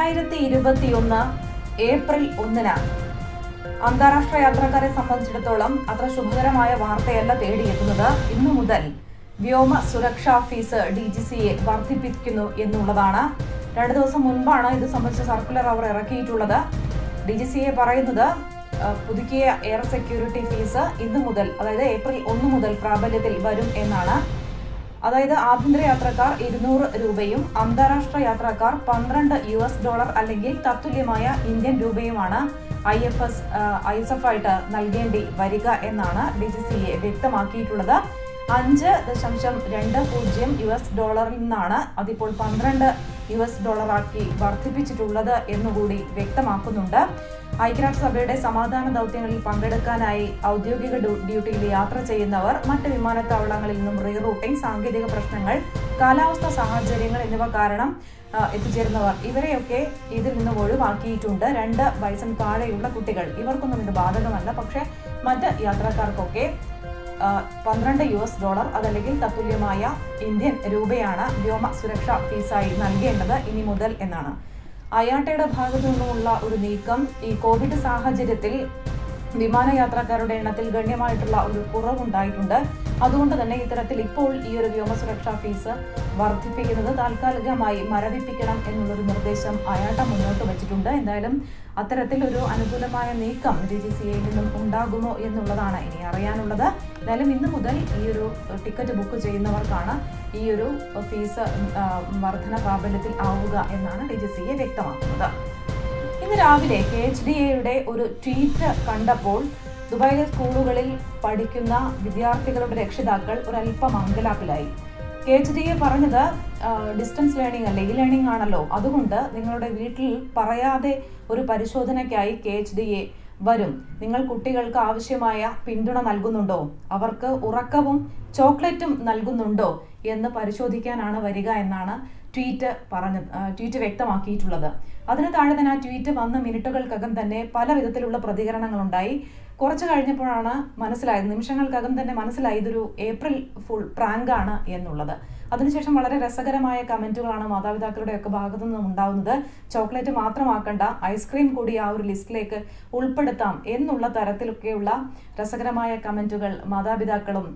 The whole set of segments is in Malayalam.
രണ്ടായിരത്തി ഇരുപത്തിയൊന്ന് ഏപ്രിൽ ഒന്നിന് അന്താരാഷ്ട്ര യാത്രക്കാരെ സംബന്ധിച്ചിടത്തോളം അത്ര ശുഭകരമായ വാർത്തയല്ല തേടിയെത്തുന്നത് ഇന്നു മുതൽ വ്യോമ സുരക്ഷാ fee D G C A വർദ്ധിപ്പിക്കുന്നു എന്നുള്ളതാണ് രണ്ടു ദിവസം മുൻപാണ് ഇത് സംബന്ധിച്ച സർക്കുലർ അവർ ഇറക്കിയിട്ടുള്ളത് ഡി ജി സി എ പറയുന്നത് അഹ്, പുതുക്കിയ എയർ സെക്യൂരിറ്റി ഫീസ് ഇന്നു മുതൽ അതായത് ഏപ്രിൽ ഒന്ന് മുതൽ പ്രാബല്യത്തിൽ വരും എന്നാണ് അതായത് ആഭ്യന്തര യാത്രക്കാർ ഇരുന്നൂറ് രൂപയും അന്താരാഷ്ട്ര യാത്രക്കാർ പന്ത്രണ്ട് യു എസ് ഡോളർ അല്ലെങ്കിൽ തത്തുല്യമായ ഇന്ത്യൻ രൂപയുമാണ് I F S I S F ആയിട്ട് നൽകേണ്ടി വരിക എന്നാണ് ഡി ജി സി എ വ്യക്തമാക്കിയിട്ടുള്ളത് അഞ്ച് ദശാംശം രണ്ട് പൂജ്യം യു എസ് ഡോളറിൽ നിന്നാണ് അതിപ്പോൾ പന്ത്രണ്ട് യു എസ് ഡോളറാക്കി വർദ്ധിപ്പിച്ചിട്ടുള്ളത് എന്നുകൂടി വ്യക്തമാക്കുന്നുണ്ട് ഐക്യരാഷ്ട്രസഭയുടെ സമാധാന ദൗത്യങ്ങളിൽ പങ്കെടുക്കാനായി ഔദ്യോഗിക ഡ്യൂ- ഡ്യൂട്ടിയിൽ യാത്ര ചെയ്യുന്നവർ മറ്റ് വിമാനത്താവളങ്ങളിൽ നിന്നും റീറൂട്ടിംഗ് സാങ്കേതിക പ്രശ്നങ്ങൾ കാലാവസ്ഥ സാഹചര്യങ്ങൾ എന്നിവ കാരണം ആ, എത്തിച്ചേരുന്നവർ ഇവരെയൊക്കെ ഇതിൽ നിന്ന് ഒഴിവാക്കിയിട്ടുണ്ട് രണ്ട് വയസ്സിന് താഴെയുള്ള കുട്ടികൾ ഇവർക്കൊന്നും ഇത് ബാധകമല്ല പക്ഷേ മറ്റ് യാത്രക്കാർക്കൊക്കെ ആ, പന്ത്രണ്ട് യു എസ് ഡോളർ അതല്ലെങ്കിൽ തത്തുല്യമായ ഇന്ത്യൻ രൂപയാണ് വ്യോമ സുരക്ഷാ ഫീസായി നൽകേണ്ടത് ഇനി മുതൽ എന്നാണ് അയാട്ടയുടെ ഭാഗത്തു നിന്നുമുള്ള ഒരു നീക്കം ഈ കോവിഡ് സാഹചര്യത്തിൽ വിമാനയാത്രക്കാരുടെ എണ്ണത്തിൽ ഗണ്യമായിട്ടുള്ള ഒരു കുറവുണ്ടായിട്ടുണ്ട് അതുകൊണ്ട് തന്നെ ഇത്തരത്തിൽ ഇപ്പോൾ ഈ ഒരു വ്യോമ സുരക്ഷാ ഫീസ് വർദ്ധിപ്പിക്കുന്നത് താൽക്കാലികമായി മരവിപ്പിക്കണം എന്നുള്ളൊരു നിർദ്ദേശം അയാട്ട മുന്നോട്ട് വച്ചിട്ടുണ്ട് എന്തായാലും അത്തരത്തിൽ ഒരു അനുകൂലമായ നീക്കം ഡി ജി സി എയിൽ നിന്നും ഉണ്ടാകുമോ എന്നുള്ളതാണ് ഇനി അറിയാനുള്ളത് എന്തായാലും ഇന്ന് മുതൽ ഈ ഒരു ടിക്കറ്റ് ബുക്ക് ചെയ്യുന്നവർക്കാണ് ഈ ഒരു ഫീസ് ആ, വർധന പ്രാബല്യത്തിൽ ആവുക എന്നാണ് ഡി ജി സി എ വ്യക്തമാക്കുന്നത് ഇന്ന് രാവിലെ കെ എച്ച് ഡി എയുടെ ഒരു ട്വീറ്റ് കണ്ടപ്പോൾ ദുബായിലെ സ്കൂളുകളിൽ പഠിക്കുന്ന വിദ്യാർത്ഥികളുടെ രക്ഷിതാക്കൾ ഒരല്പം അങ്കലാപ്പിലായി കെ എച്ച് ഡി എ പറഞ്ഞത് ഡിസ്റ്റൻസ് ലേണിംഗ് അല്ലേ ഈ ലേണിംഗ് ആണല്ലോ അതുകൊണ്ട് നിങ്ങളുടെ വീട്ടിൽ പറയാതെ ഒരു പരിശോധനയ്ക്കായി കെ എച്ച് ഡി എ വരും നിങ്ങൾ കുട്ടികൾക്ക് ആവശ്യമായ പിന്തുണ നൽകുന്നുണ്ടോ അവർക്ക് ഉറക്കവും ചോക്ലേറ്റും നൽകുന്നുണ്ടോ എന്ന് പരിശോധിക്കാനാണ് വരിക എന്നാണ് ട്വീറ്റ് പറഞ്ഞ ആ, ട്വീറ്റ് വ്യക്തമാക്കിയിട്ടുള്ളത് അതിന് താഴെ തന്നെ ആ ട്വീറ്റ് വന്ന മിനിറ്റുകൾക്കകം തന്നെ പല വിധത്തിലുള്ള പ്രതികരണങ്ങളുണ്ടായി കുറച്ച് കഴിഞ്ഞപ്പോഴാണ് മനസ്സിലായത് നിമിഷങ്ങൾക്കകം തന്നെ മനസ്സിലായി ഇതൊരു ഏപ്രിൽ ഫുൾ പ്രാങ്ക് ആണ് എന്നുള്ളത് അതിനുശേഷം വളരെ രസകരമായ കമന്റുകളാണ് മാതാപിതാക്കളുടെ ഒക്കെ ഭാഗത്തു നിന്നും ഉണ്ടാവുന്നത് ചോക്ലേറ്റ് മാത്രമാക്കണ്ട ഐസ്ക്രീം കൂടി ആ ഒരു ലിസ്റ്റിലേക്ക് ഉൾപ്പെടുത്താം എന്നുള്ള തരത്തിലൊക്കെയുള്ള രസകരമായ കമന്റുകൾ മാതാപിതാക്കളും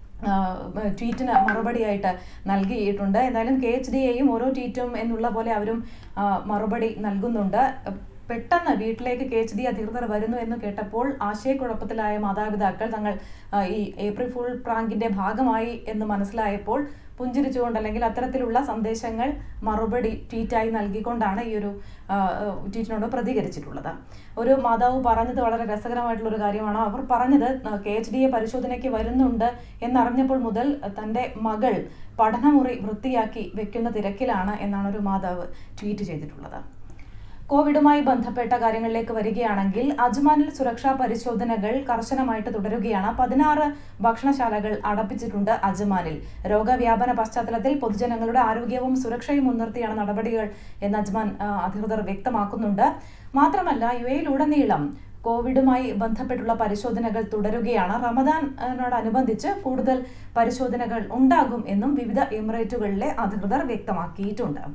ആഹ് ട്വീറ്റിന് മറുപടിയായിട്ട് നൽകിയിട്ടുണ്ട് എന്തായാലും കെ എച്ച് ഡി എയും ഓരോ ട്വീറ്റും എന്നുള്ള പോലെ അവരും ആഹ് മറുപടി നൽകുന്നുണ്ട് പെട്ടെന്ന് വീട്ടിലേക്ക് കെ എച്ച് ഡി അധികൃതർ വരുന്നു എന്ന് കേട്ടപ്പോൾ ആശയക്കുഴപ്പത്തിലായ മാതാപിതാക്കൾ തങ്ങൾ ആഹ് ഈ ഏപ്രിൽ ഫുൾ പ്രാങ്കിന്റെ ഭാഗമായി എന്ന് മനസ്സിലായപ്പോൾ പുഞ്ചിരിച്ചുകൊണ്ട് അല്ലെങ്കിൽ അത്തരത്തിലുള്ള സന്ദേശങ്ങൾ മറുപടി ട്വീറ്റായി നൽകിക്കൊണ്ടാണ് ഈ ഒരു ആഹ് ട്വീറ്റിനോട് പ്രതികരിച്ചിട്ടുള്ളത് ഒരു മാതാവ് പറഞ്ഞത് വളരെ രസകരമായിട്ടുള്ള ഒരു കാര്യമാണ് അവർ പറഞ്ഞത് കെ എച്ച് ഡി എ പരിശോധനയ്ക്ക് വരുന്നുണ്ട് എന്നറിഞ്ഞപ്പോൾ മുതൽ തൻ്റെ മകൾ പഠനമുറി വൃത്തിയാക്കി വെക്കുന്ന തിരക്കിലാണ് എന്നാണ് ഒരു മാതാവ് ട്വീറ്റ് ചെയ്തിട്ടുള്ളത് കോവിഡുമായി ബന്ധപ്പെട്ട കാര്യങ്ങളിലേക്ക് വരികയാണെങ്കിൽ അജ്മാനിൽ സുരക്ഷാ പരിശോധനകൾ കർശനമായിട്ട് തുടരുകയാണ് പതിനാറ് ഭക്ഷണശാലകൾ അടപ്പിച്ചിട്ടുണ്ട് അജ്മാനിൽ രോഗവ്യാപന പശ്ചാത്തലത്തിൽ പൊതുജനങ്ങളുടെ ആരോഗ്യവും സുരക്ഷയും മുൻനിർത്തിയാണ് നടപടികൾ എന്ന് അജ്മാൻ ആ, അധികൃതർ വ്യക്തമാക്കുന്നുണ്ട് മാത്രമല്ല യു എയിലുടനീളം കോവിഡുമായി ബന്ധപ്പെട്ടുള്ള പരിശോധനകൾ തുടരുകയാണ് റമദാനോടനുബന്ധിച്ച് കൂടുതൽ പരിശോധനകൾ ഉണ്ടാകും എന്നും വിവിധ എമിറേറ്റുകളിലെ അധികൃതർ വ്യക്തമാക്കിയിട്ടുണ്ട്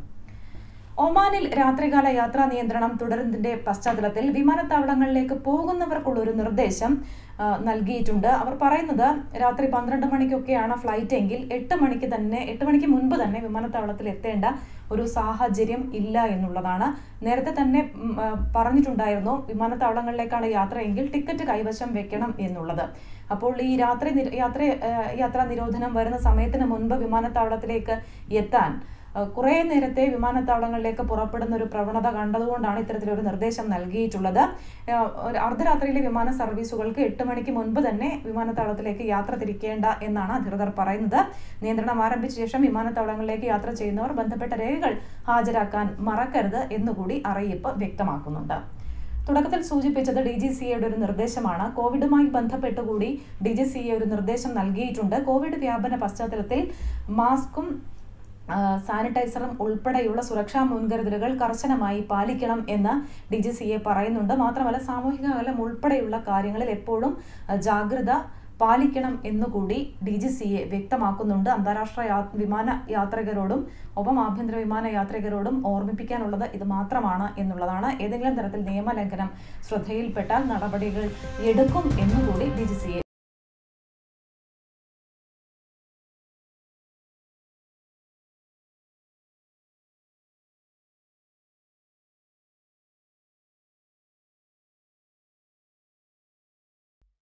ഒമാനിൽ രാത്രികാല യാത്രാ നിയന്ത്രണം തുടരുന്നതിന്റെ പശ്ചാത്തലത്തിൽ വിമാനത്താവളങ്ങളിലേക്ക് പോകുന്നവർക്കുള്ള ഒരു നിർദ്ദേശം ആ, നൽകിയിട്ടുണ്ട് അവർ പറയുന്നത് രാത്രി പന്ത്രണ്ട് മണിക്കൊക്കെയാണ് ഫ്ലൈറ്റ് എങ്കിൽ എട്ട് മണിക്ക് തന്നെ എട്ട് മണിക്ക് മുൻപ് തന്നെ വിമാനത്താവളത്തിൽ എത്തേണ്ട ഒരു സാഹചര്യം ഇല്ല എന്നുള്ളതാണ് നേരത്തെ തന്നെ ഉം, ആ, പറഞ്ഞിട്ടുണ്ടായിരുന്നു വിമാനത്താവളങ്ങളിലേക്കാണ് യാത്രയെങ്കിൽ ടിക്കറ്റ് കൈവശം വെക്കണം എന്നുള്ളത് അപ്പോൾ ഈ രാത്രി നിര- യാത്ര ആ, യാത്രാ നിരോധനം വരുന്ന സമയത്തിന് മുൻപ് വിമാനത്താവളത്തിലേക്ക് എത്താൻ അഹ് കുറേ നേരത്തെ വിമാനത്താവളങ്ങളിലേക്ക് പുറപ്പെടുന്ന ഒരു പ്രവണത കണ്ടതുകൊണ്ടാണ് ഇത്തരത്തിലൊരു നിർദ്ദേശം നൽകിയിട്ടുള്ളത് അഹ് ഒരു അർദ്ധരാത്രിയിലെ വിമാന സർവീസുകൾക്ക് എട്ട് മണിക്ക് മുൻപ് തന്നെ വിമാനത്താവളത്തിലേക്ക് യാത്ര തിരിക്കേണ്ട എന്നാണ് അധികൃതർ പറയുന്നത് നിയന്ത്രണം ആരംഭിച്ച ശേഷം വിമാനത്താവളങ്ങളിലേക്ക് യാത്ര ചെയ്യുന്നവർ ബന്ധപ്പെട്ട രേഖകൾ ഹാജരാക്കാൻ മറക്കരുത് എന്നുകൂടി അറിയിപ്പ് വ്യക്തമാക്കുന്നുണ്ട് തുടക്കത്തിൽ സൂചിപ്പിച്ചത് ഡി ജി സി എയുടെ ഒരു നിർദ്ദേശമാണ് കോവിഡുമായി ബന്ധപ്പെട്ട് കൂടി ഡി ജി സി എ ഒരു നിർദ്ദേശം നൽകിയിട്ടുണ്ട് കോവിഡ് വ്യാപന പശ്ചാത്തലത്തിൽ മാസ്കും ആ, സാനിറ്റൈസറും ഉൾപ്പെടെയുള്ള സുരക്ഷാ മുൻകരുതലുകൾ കർശനമായി പാലിക്കണം എന്ന് ഡി ജി സി എ പറയുന്നുണ്ട് മാത്രമല്ല സാമൂഹിക അകലം ഉൾപ്പെടെയുള്ള കാര്യങ്ങളിൽ എപ്പോഴും ആ, ജാഗ്രത പാലിക്കണം എന്നുകൂടി ഡി ജി സി എ വ്യക്തമാക്കുന്നുണ്ട് അന്താരാഷ്ട്ര യാ- വിമാന യാത്രികരോടും ഒപ്പം ആഭ്യന്തര വിമാന യാത്രികരോടും ഓർമ്മിപ്പിക്കാനുള്ളത് ഇത് മാത്രമാണ് എന്നുള്ളതാണ് ഏതെങ്കിലും തരത്തിൽ നിയമലംഘനം ശ്രദ്ധയിൽപ്പെട്ടാൽ നടപടികൾ എടുക്കും എന്നുകൂടി ഡി ജി സി എ